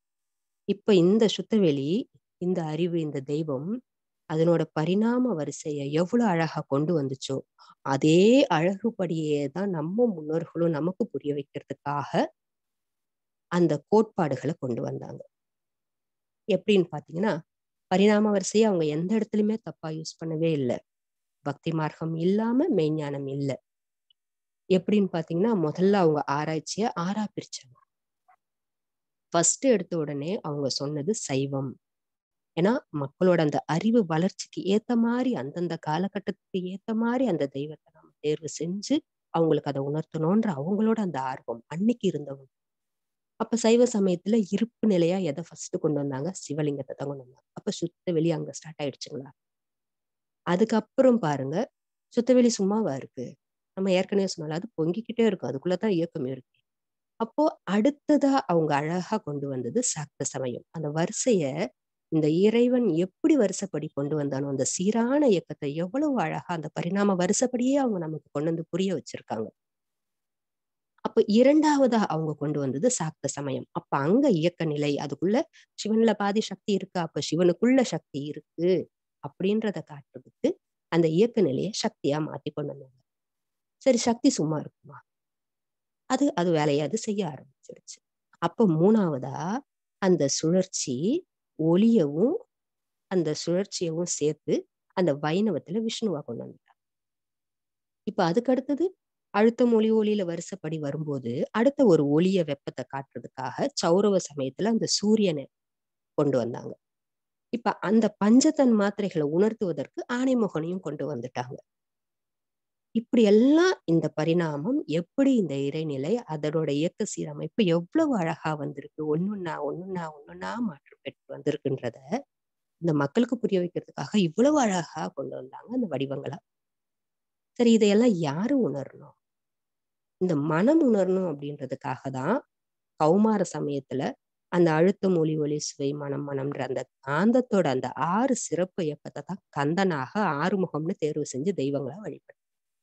இப்ப இந்த சுத்தவெளி இந்த அறிவு இந்த தெய்வம் அதனோட பரிணாம வரிசையை எவ்வளவு அழகா கொண்டு வந்துச்சோ அதே அழகுபடியே தான் நம்ம முன்னோர்களும் நமக்கு புரிய வைக்கிறதுக்காக அந்த கோட்பாடுகளை கொண்டு வந்தாங்க எப்படின்னு பாத்தீங்கன்னா பரிணாம வரிசையை அவங்க எந்த இடத்துலயுமே தப்பா யூஸ் பண்ணவே இல்லை பக்தி மார்க்கம் இல்லாம மெய்ஞானம் இல்லை எப்படின்னு பாத்தீங்கன்னா முதல்ல அவங்க ஆராய்ச்சிய ஆறா பிரிச்சாங்க ஃபர்ஸ்ட் எடுத்த உடனே அவங்க சொன்னது சைவம் ஏன்னா மக்களோட அந்த அறிவு வளர்ச்சிக்கு ஏத்த மாதிரி அந்தந்த காலகட்டத்துக்கு ஏத்த மாதிரி அந்த தெய்வத்தை நம்ம தேர்வு செஞ்சு அவங்களுக்கு அதை உணர்த்தணும்ன்ற அவங்களோட அந்த ஆர்வம் அன்னைக்கு இருந்தவங்க அப்ப சைவ சமயத்துல இருப்பு நிலையா எதை ஃபர்ஸ்ட் கொண்டு வந்தாங்க சிவலிங்கத்தை தான் கொண்டு வந்தாங்க அப்ப சுத்த வெளி அங்க ஸ்டார்ட் ஆயிடுச்சுங்களா அதுக்கப்புறம் பாருங்க சுத்தவெளி சும்மாவா இருக்கு நம்ம ஏற்கனவே சொன்னாலும் அது பொங்கிக்கிட்டே இருக்கும் அதுக்குள்ளதான் இயக்கம் இருக்கு அப்போ அடுத்ததா அவங்க அழகா கொண்டு வந்தது சாக்த சமயம் அந்த வரிசைய இந்த இறைவன் எப்படி வருஷப்படி கொண்டு வந்தானோ அந்த சீரான இயக்கத்தை எவ்வளவு அழகா அந்த பரிணாம வருஷப்படியே அவங்க நமக்கு கொண்டு வந்து புரிய வச்சிருக்காங்க அப்ப இரண்டாவதா அவங்க கொண்டு வந்தது சாக்த சமயம் அப்ப அங்க இயக்க நிலை அதுக்குள்ள சிவன்ல பாதி சக்தி இருக்கு அப்ப சிவனுக்குள்ள சக்தி இருக்கு அப்படின்றத காட்டுறதுக்கு அந்த இயக்க நிலையை சக்தியா மாத்தி கொண்டு வந்தாங்க சரி சக்தி சும்மா இருக்குமா அது அது வேலையை அது செய்ய ஆரம்பிச்சிருச்சு அப்ப மூணாவதா அந்த சுழற்சி ஒளியவும் அந்த சுழற்சியவும் சேர்த்து அந்த வைணவத்துல விஷ்ணுவா கொண்டு வந்துட்டாங்க இப்ப அதுக்கு அடுத்தது அழுத்தம் ஒளி ஒளியில வருஷப்படி வரும்போது அடுத்த ஒரு ஒளிய வெப்பத்தை காட்டுறதுக்காக சௌரவ சமயத்துல அந்த சூரியனை கொண்டு வந்தாங்க இப்ப அந்த பஞ்சத்தன் மாத்திரைகளை உணர்த்துவதற்கு ஆணைமுகனையும் கொண்டு வந்துட்டாங்க இப்படி எல்லாம் இந்த பரிணாமம் எப்படி இந்த இறைநிலை அதனோட இயக்க சீரமைப்பு எவ்வளவு அழகா வந்திருக்கு ஒன்னொன்னா ஒன்னொன்னா ஒன்னொன்னா மாற்றம் பெற்று வந்திருக்குன்றத இந்த மக்களுக்கு புரிய வைக்கிறதுக்காக இவ்வளவு அழகா கொண்டு வந்தாங்க அந்த வடிவங்களா சரி இதையெல்லாம் யாரு உணரணும் இந்த மனம் உணரணும் அப்படின்றதுக்காக தான் கௌமார சமயத்துல அந்த அழுத்தம் ஒளி ஒளி சுவை மனம் மனம்ன்ற அந்த காந்தத்தோட அந்த ஆறு சிறப்பு இயக்கத்தை தான் கந்தனாக ஆறுமுகம்னு தேர்வு செஞ்சு தெய்வங்களா வழிபட்டு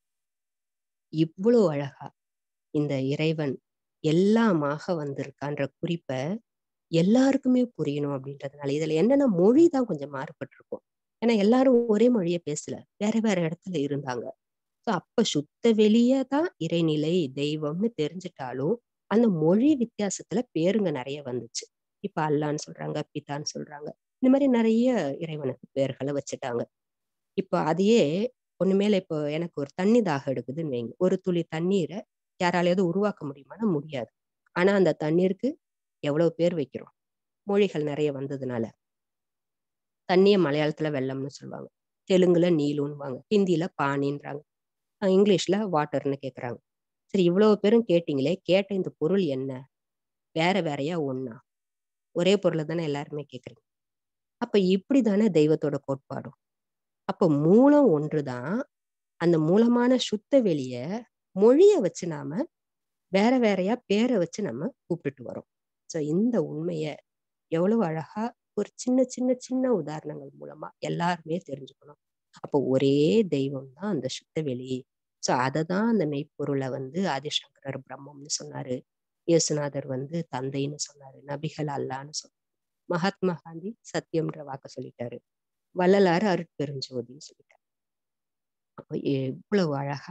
இவ்வளவு அழகா இந்த இறைவன் எல்லாமாக வந்திருக்கான்ற குறிப்பை எல்லாருக்குமே புரியணும் அப்படின்றதுனால இதுல என்னன்னா மொழி தான் கொஞ்சம் மாறுபட்டிருக்கும் ஏன்னா எல்லாரும் ஒரே மொழியை பேசல வேற வேற இடத்துல இருந்தாங்க ஸோ அப்ப சுத்த வெளியே தான் இறைநிலை தெய்வம்னு தெரிஞ்சிட்டாலும் அந்த மொழி வித்தியாசத்துல பேருங்க நிறைய வந்துச்சு இப்ப அல்லான்னு சொல்றாங்க பிதான்னு சொல்றாங்க இந்த மாதிரி நிறைய இறைவனுக்கு பேர்களை வச்சுட்டாங்க இப்ப அதையே ஒண்ணு மேல இப்போ எனக்கு ஒரு தண்ணி தாகம் எடுக்குதுன்னு வைங்க ஒரு துளி தண்ணீரை யாராலையாவது உருவாக்க முடியுமானா முடியாது ஆனா அந்த தண்ணீருக்கு எவ்வளவு பேர் வைக்கிறோம் மொழிகள் நிறைய வந்ததுனால தண்ணிய மலையாளத்துல வெள்ளம்னு சொல்லுவாங்க தெலுங்குல நீலுன்னுவாங்க ஹிந்தில பானின்றாங்க இங்கிலீஷ்ல வாட்டர்னு கேக்குறாங்க சரி இவ்வளவு பேரும் கேட்டீங்களே கேட்ட இந்த பொருள் என்ன வேற வேறையா ஒண்ணா ஒரே பொருளை தானே எல்லாருமே கேக்குறீங்க அப்ப இப்படிதானே தெய்வத்தோட கோட்பாடும் அப்ப மூலம் ஒன்றுதான் அந்த மூலமான சுத்த வெளிய மொழிய வச்சு நாம வேற வேறையா பேரை வச்சு நம்ம கூப்பிட்டுட்டு வரோம் சோ இந்த உண்மைய எவ்வளவு அழகா ஒரு சின்ன சின்ன சின்ன உதாரணங்கள் மூலமா எல்லாருமே தெரிஞ்சுக்கணும் அப்போ ஒரே தெய்வம் தான் அந்த சுத்த வெளி சோ அததான் அந்த மெய்ப்பொருளை வந்து ஆதிசங்கரர் பிரம்மம்னு சொன்னாரு இயேசுநாதர் வந்து தந்தைன்னு சொன்னாரு நபிகள் அல்லான்னு சொன்னாரு மகாத்மா காந்தி சத்தியம்ன்ற வாக்க சொல்லிட்டாரு வள்ளலாறு அருட்பெருஞ்சோதின்னு சொல்லிட்டாரு அப்போ எவ்வளவு அழகா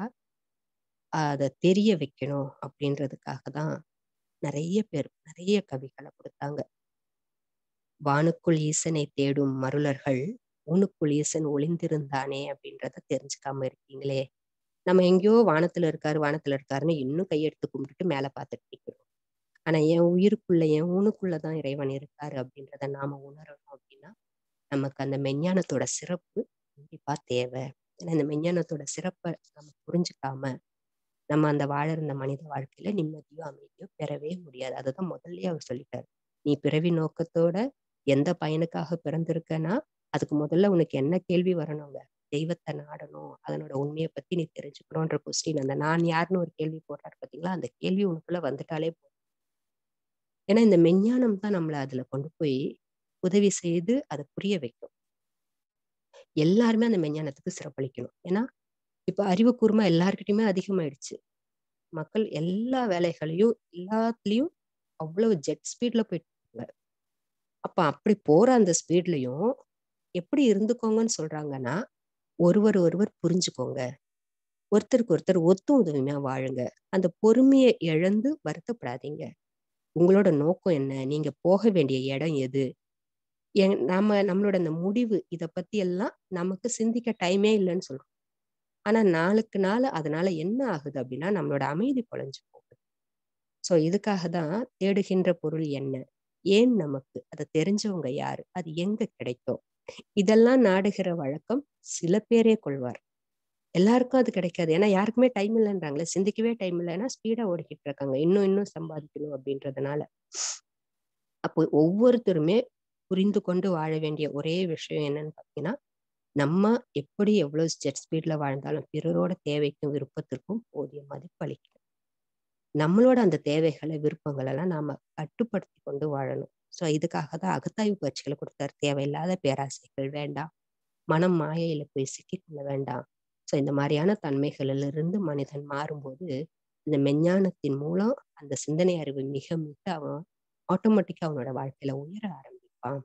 அதை தெரிய வைக்கணும் அப்படின்றதுக்காக தான் நிறைய பேர் நிறைய கவிகளை கொடுத்தாங்க வானுக்குள் ஈசனை தேடும் மருளர்கள் ஊனுக்குள் ஈசன் ஒளிந்திருந்தானே அப்படின்றத தெரிஞ்சுக்காம இருக்கீங்களே நம்ம எங்கேயோ வானத்துல இருக்காரு வானத்துல இருக்காருன்னு இன்னும் கையெடுத்து கும்பிட்டுட்டு மேல பார்த்துட்டு நிக்கிறோம் ஆனா என் உயிருக்குள்ள என் ஊனுக்குள்ளதான் இறைவன் இருக்காரு அப்படின்றத நாம உணரணும் அப்படின்னா நமக்கு அந்த மெஞ்ஞானத்தோட சிறப்பு கண்டிப்பா தேவை ஏன்னா இந்த மெஞ்ஞானத்தோட சிறப்பை நம்ம புரிஞ்சுக்காம நம்ம அந்த வாழற இந்த மனித வாழ்க்கையில நிம்மதியோ அமைதியோ பெறவே முடியாது அதுதான் முதல்லயே அவர் சொல்லிட்டாரு நீ பிறவி நோக்கத்தோட எந்த பயனுக்காக பிறந்திருக்கனா அதுக்கு முதல்ல உனக்கு என்ன கேள்வி வரணுங்க தெய்வத்தை நாடணும் அதனோட உண்மையை பத்தி நீ தெரிஞ்சுக்கணும்ன்ற கொஸ்டின் அந்த நான் யாருன்னு ஒரு கேள்வி போடுறாரு பாத்தீங்களா அந்த கேள்வி உனக்குள்ள வந்துட்டாலே போதும் ஏன்னா இந்த மெஞ்ஞானம் தான் நம்மளை அதுல கொண்டு போய் உதவி செய்து அதை புரிய வைக்கும் எல்லாருமே அந்த மெஞ்ஞானத்துக்கு சிறப்பளிக்கணும் ஏன்னா இப்ப அறிவுக்கூர்மா எல்லார்கிட்டயுமே அதிகமாயிடுச்சு மக்கள் எல்லா வேலைகளையும் எல்லாத்துலயும் அவ்வளவு ஜெட் ஸ்பீட்ல போயிட்டு இருக்காங்க அப்ப அப்படி போற அந்த ஸ்பீட்லயும் எப்படி இருந்துக்கோங்கன்னு சொல்றாங்கன்னா ஒருவர் ஒருவர் புரிஞ்சுக்கோங்க ஒருத்தருக்கு ஒருத்தர் ஒத்து உதவியா வாழுங்க அந்த பொறுமையை இழந்து வருத்தப்படாதீங்க உங்களோட நோக்கம் என்ன நீங்க போக வேண்டிய இடம் எது நம்ம நம்மளோட அந்த முடிவு இத பத்தி எல்லாம் நமக்கு சிந்திக்க டைமே இல்லைன்னு சொல்றோம் ஆனா நாளுக்கு நாள் அதனால என்ன ஆகுது அப்படின்னா நம்மளோட அமைதி குலைஞ்சு போகுது சோ இதுக்காக தான் தேடுகின்ற பொருள் என்ன ஏன் நமக்கு அதை தெரிஞ்சவங்க யாரு அது எங்க கிடைக்கும் இதெல்லாம் நாடுகிற வழக்கம் சில பேரே கொள்வார் எல்லாருக்கும் அது கிடைக்காது ஏன்னா யாருக்குமே டைம் இல்லைன்றாங்களே சிந்திக்கவே டைம் இல்லைன்னா ஸ்பீடா ஓடிக்கிட்டு இருக்காங்க இன்னும் இன்னும் சம்பாதிக்கணும் அப்படின்றதுனால அப்போ ஒவ்வொருத்தருமே புரிந்து கொண்டு வாழ வேண்டிய ஒரே விஷயம் என்னன்னு பாத்தீங்கன்னா நம்ம எப்படி எவ்வளவு ஜெட் ஸ்பீட்ல வாழ்ந்தாலும் பிறரோட தேவைக்கும் விருப்பத்திற்கும் போதிய மதிப்பு அளிக்கணும் நம்மளோட அந்த தேவைகளை விருப்பங்கள் எல்லாம் நாம கட்டுப்படுத்தி கொண்டு வாழணும் சோ இதுக்காக தான் அகத்தாய்வு பயிற்சிகளை கொடுத்தாரு தேவையில்லாத பேராசைகள் வேண்டாம் மனம் மாயையில போய் சிக்கிக்கொள்ள வேண்டாம் சோ இந்த மாதிரியான தன்மைகளில இருந்து மனிதன் மாறும்போது இந்த மெஞ்ஞானத்தின் மூலம் அந்த சிந்தனை அறிவு மிக மிக அவன் ஆட்டோமேட்டிக்கா அவனோட வாழ்க்கையில உயர ஆரம்பிப்பான்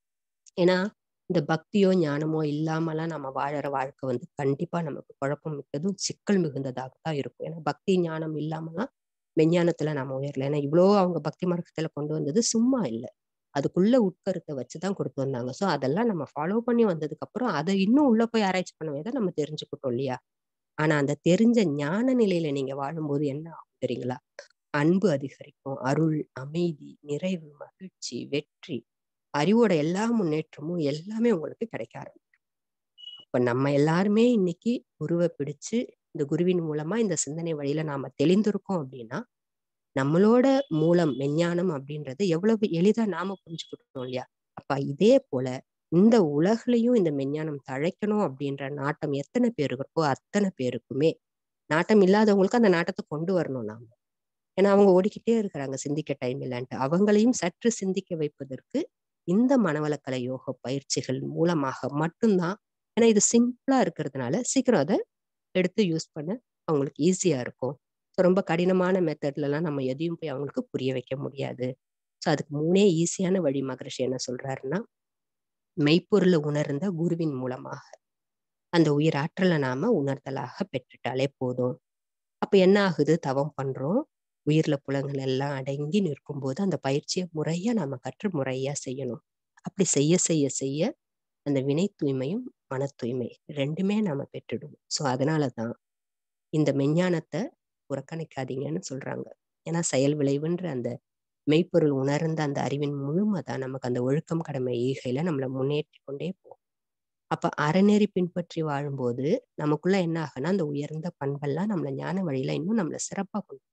ஏன்னா இந்த பக்தியோ ஞானமோ இல்லாமலாம் நம்ம வாழற வாழ்க்கை வந்து கண்டிப்பா நமக்கு குழப்பம் மிக்கதும் சிக்கல் மிகுந்ததாக தான் இருக்கும் ஏன்னா பக்தி ஞானம் இல்லாமலாம் மெஞ்ஞானத்துல நம்ம உயரல ஏன்னா இவ்வளோ அவங்க பக்தி மார்க்கத்துல கொண்டு வந்தது சும்மா இல்லை அதுக்குள்ள உட்கருத்தை வச்சுதான் கொடுத்து வந்தாங்க சோ அதெல்லாம் நம்ம ஃபாலோ பண்ணி வந்ததுக்கு அப்புறம் அதை இன்னும் உள்ள போய் ஆராய்ச்சி பண்ணவே தான் நம்ம தெரிஞ்சுக்கிட்டோம் இல்லையா ஆனா அந்த தெரிஞ்ச ஞான நிலையில நீங்க வாழும்போது என்ன ஆகும் தெரியுங்களா அன்பு அதிகரிக்கும் அருள் அமைதி நிறைவு மகிழ்ச்சி வெற்றி அறிவோட எல்லா முன்னேற்றமும் எல்லாமே உங்களுக்கு கிடைக்க ஆரம்பிக்கும் அப்ப நம்ம எல்லாருமே இன்னைக்கு குருவை பிடிச்சு இந்த குருவின் மூலமா இந்த சிந்தனை வழியில நாம தெளிந்திருக்கோம் அப்படின்னா நம்மளோட மூலம் மெஞ்ஞானம் அப்படின்றது எவ்வளவு எளிதா நாம புரிஞ்சுக்கிட்டோம் இல்லையா அப்ப இதே போல இந்த உலகிலையும் இந்த மெஞ்ஞானம் தழைக்கணும் அப்படின்ற நாட்டம் எத்தனை பேருக்கு இருக்கோ அத்தனை பேருக்குமே நாட்டம் இல்லாதவங்களுக்கு அந்த நாட்டத்தை கொண்டு வரணும் நாம ஏன்னா அவங்க ஓடிக்கிட்டே இருக்கிறாங்க சிந்திக்க டைம் இல்லைன்ட்டு அவங்களையும் சற்று சிந்திக்க வைப்பதற்கு இந்த மனவளக்கலை யோக பயிற்சிகள் மூலமாக மட்டும்தான் ஏன்னா இது சிம்பிளா இருக்கிறதுனால சீக்கிரம் அதை எடுத்து யூஸ் பண்ண அவங்களுக்கு ஈஸியா இருக்கும் ஸோ ரொம்ப கடினமான மெத்தட்ல எல்லாம் நம்ம எதையும் போய் அவங்களுக்கு புரிய வைக்க முடியாது ஸோ அதுக்கு மூணே ஈஸியான வழி மகரிஷி என்ன சொல்றாருன்னா மெய்ப்பொருளை உணர்ந்த குருவின் மூலமாக அந்த உயிர் ஆற்றலை நாம உணர்தலாக பெற்றுட்டாலே போதும் அப்ப என்ன ஆகுது தவம் பண்றோம் உயிர்ல புலங்கள் எல்லாம் அடங்கி நிற்கும் போது அந்த பயிற்சியை முறையா நாம கற்று முறையா செய்யணும் அப்படி செய்ய செய்ய செய்ய அந்த வினை தூய்மையும் மன தூய்மை ரெண்டுமே நாம பெற்றுடுவோம் ஸோ அதனாலதான் இந்த மெஞ்ஞானத்தை புறக்கணிக்காதீங்கன்னு சொல்றாங்க ஏன்னா செயல் விளைவுன்ற அந்த மெய்ப்பொருள் உணர்ந்த அந்த அறிவின் முழுமை தான் நமக்கு அந்த ஒழுக்கம் கடமை ஈகையில நம்மளை முன்னேற்றி கொண்டே போகும் அப்ப அறநெறி பின்பற்றி வாழும்போது நமக்குள்ள என்ன ஆகுனா அந்த உயர்ந்த பண்பெல்லாம் நம்மள ஞான வழியில இன்னும் நம்மள சிறப்பா கொண்டு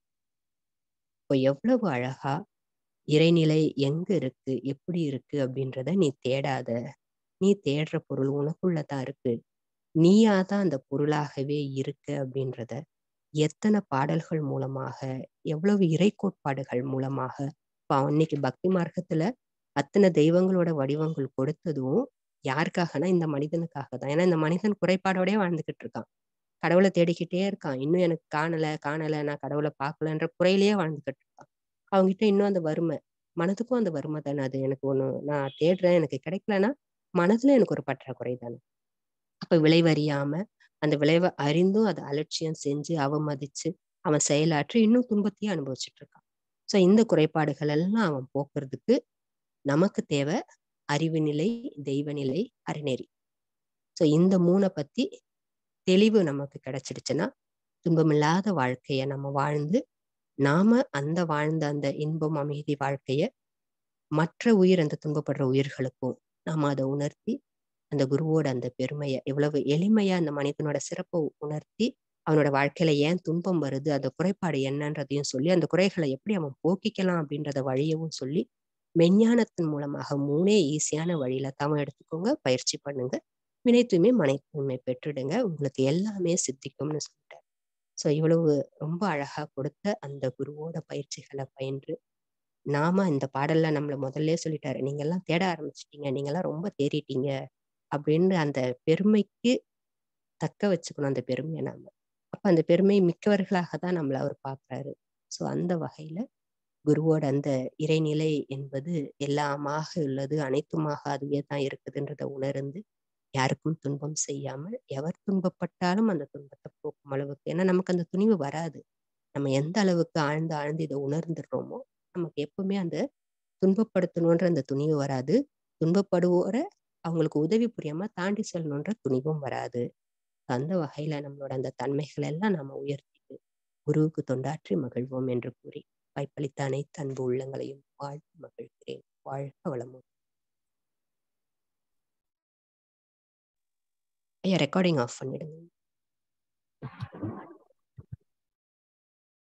இப்போ எவ்வளவு அழகா இறைநிலை எங்க இருக்கு எப்படி இருக்கு அப்படின்றத நீ தேடாத நீ தேடுற பொருள் உனக்குள்ளதான் இருக்கு நீயா தான் அந்த பொருளாகவே இருக்கு அப்படின்றத எத்தனை பாடல்கள் மூலமாக எவ்வளவு இறை கோட்பாடுகள் மூலமாக இப்போ அன்னைக்கு பக்தி மார்க்கத்துல அத்தனை தெய்வங்களோட வடிவங்கள் கொடுத்ததும் யாருக்காகனா இந்த மனிதனுக்காக தான். ஏன்னா இந்த மனிதன் குறைபாடோடயே வாழ்ந்துகிட்டு இருக்கான். கடவுள தேடிக்கிட்டே இருக்கான். இன்னும் எனக்கு காணல, காணல, நான் கடவுள பார்க்கலன்ற குறையிலேயே வாழ்ந்துகிட்டு இருக்கான். அவன்கிட்ட இன்னும் அந்த வறுமை. மனதுக்கும் அந்த வறுமை தானே அது. எனக்கு ஒண்ணு நான் தேடுறேன், எனக்கு கிடைக்கலன்னா, மனதுல எனக்கு ஒரு பற்றாக்குறை தானே. அப்ப விளைவு அறியாம, அந்த விளைவ அறிந்தும் அத அலட்சியம் செஞ்சு, அவமதிச்சு, அவன் செயலாற்றி இன்னும் துன்பத்தையே அனுபவிச்சுட்டு இருக்கான். ஸோ இந்த குறைபாடுகள் எல்லாம் அவன் போக்குறதுக்கு நமக்கு தேவை அறிவு நிலை, தெய்வ நிலை, அறநெறி. ஸோ இந்த 3 பத்தி தெளிவு நமக்கு கிடைச்சிடுச்சுன்னா, துன்பமில்லாத வாழ்க்கைய நம்ம வாழ்ந்து, நாம அந்த வாழ்ந்த அந்த இன்பம், அமைதி வாழ்க்கைய மற்ற உயிர் அந்த துன்பப்படுற உயிர்களுக்கும் நாம அத உணர்த்தி, அந்த குருவோட அந்த பெருமைய எவ்வளவு எளிமையா அந்த மனிதனோட சிறப்ப உணர்த்தி, அவனோட வாழ்க்கையில ஏன் துன்பம் வருது, அந்த குறைபாடு என்னன்றதையும் சொல்லி, அந்த குறைகள எப்படி அவன் போக்கிக்கலாம் அப்படின்றத வழியவும் சொல்லி, மெஞ்ஞானத்தின் மூலமாக 3ஏ ஈஸியான வழியில தவம் எடுத்துக்கோங்க, பயிற்சி பண்ணுங்க. வினை தூய்மை, மனை தூய்மை பெற்றுடுங்க. உங்களுக்கு எல்லாமே சித்திக்கும்னு சொல்லிட்டார். ஸோ இவ்வளவு ரொம்ப அழகா கொடுத்த அந்த குருவோட பயிற்சிகள பயின்று, நாம இந்த பாடல்ல நம்மள முதல்லயே சொல்லிட்டாரு. நீங்கலாம் தேட ஆரம்பிச்சுட்டீங்க. நீங்கலாம் ரொம்ப தேறிட்டீங்க. அப்படின்னு அந்த பெருமைக்கு தக்க வச்சுக்கணும் அந்த பெருமைய நாம. அப்ப அந்த பெருமை மிக்கவர்களாக தான் நம்மள அவர் பார்க்கிறாரு. ஸோ அந்த வகையில குருவோட அந்த இறைநிலை என்பது எல்லாமாக உள்ளது, அனைத்துமாக அதுவே தான் இருக்குதுன்றத உணர்ந்து, யாருக்கும் துன்பம் செய்யாமல், எவர் துன்பப்பட்டாலும் அந்த துன்பத்த போக்கும் அளவுக்கு ஏன்னா நமக்கு அந்த துணிவு வராது. நம்ம எந்த அளவுக்கு ஆழ்ந்து ஆழ்ந்து இத உணர்ந்துடுறோமோ, நமக்கு எப்பவுமே அந்த துன்பப்படுத்தணுன்ற அந்த துணிவு வராது. துன்பப்படுவோர அவங்களுக்கு உதவி புரியாம தாண்டி செல்லணுன்ற துணிவும் வராது. அந்த வகையில நம்மளோட அந்த தன்மைகள் எல்லாம் நாம உயர்த்திட்டு, குருவுக்கு தொண்டாற்றி மகிழ்வோம் என்று கூறி, வாய்ப்பளித்த அனைத்து அன்பு உள்ளங்களையும் வாழ்த்தி மகிழ்கிறேன். வாழ்க வளமுடன். ஐயா ரெக்கார்டிங் ஆஃப் பண்ணிடுங்க.